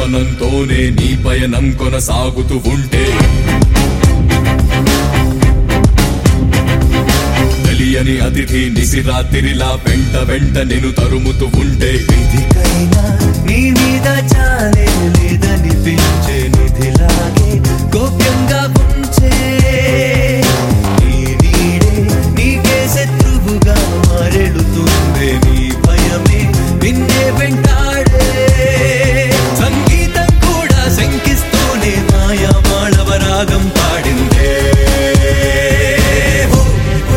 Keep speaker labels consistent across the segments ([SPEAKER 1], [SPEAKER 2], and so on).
[SPEAKER 1] జీవనంతోనే నీ పయనం కొనసాగుతూ ఉంటే తెలియని అతిథి నిసిరాతిరిలా వెంట వెంట నేను తరుముతూ ఉంటే
[SPEAKER 2] విధికైనా నీ మీద చాలే లేదనిపించే నిధిలాగే గోప్యంగా ఉంచే నీ నీడే నీకే శత్రువుగా మారెడుతుంది నీ భయమే నిన్నే వెంటాడే సంగీతం కూడా శంకిస్తూనే మాయా మాళవ రాగం పాడిందే హో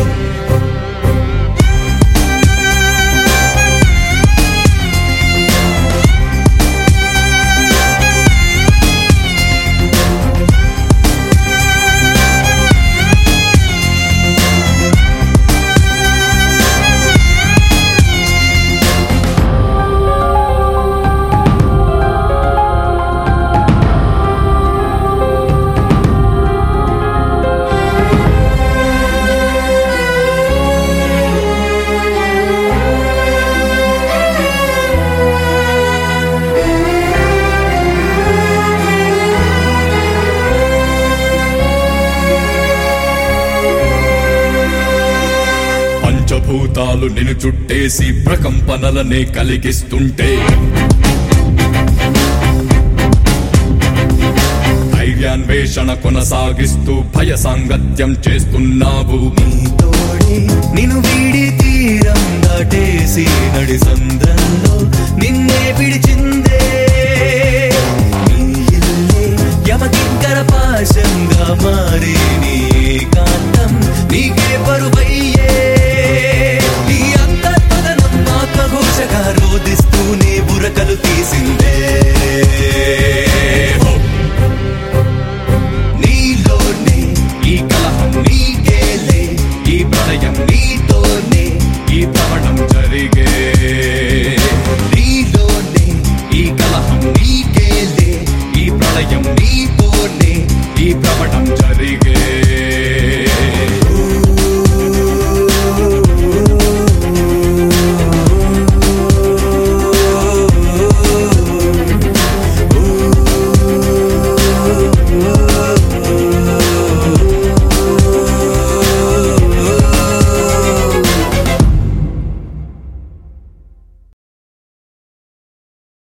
[SPEAKER 1] పంచభూతాలు నిన్ను చుట్టేసి ప్రకంపనలనే కలిగిస్తుంటే ధైర్యాన్వేషణ కొనసాగిస్తూ భయ సాంగత్యం చేస్తున్నావు
[SPEAKER 2] తోడే నిన్ను వీడి తీరం దాటేసి నడి సంద్రంలో నిన్నే విడిచిందే నీ ఇల్లే యమకింకర పాశంగా మారే నీ కాంతం నీకే పరువయ్యే నీ అంతర్పదనం ఆత్మఘోషగా రోధిస్తూనే బురకలు తీసిందే
[SPEAKER 1] హో!
[SPEAKER 2] నీలోనే
[SPEAKER 1] ఈ కలహం
[SPEAKER 2] నీకేలే
[SPEAKER 1] ఈ ప్రళయం నీతోనే ఈ భ్రమణం జరిగే
[SPEAKER 2] నీలోనే
[SPEAKER 1] ఈ కలహం
[SPEAKER 2] నీకేలే
[SPEAKER 1] ఈ ప్రళయం
[SPEAKER 2] నీతోనే
[SPEAKER 1] ఈ భ్రమణం జరిగే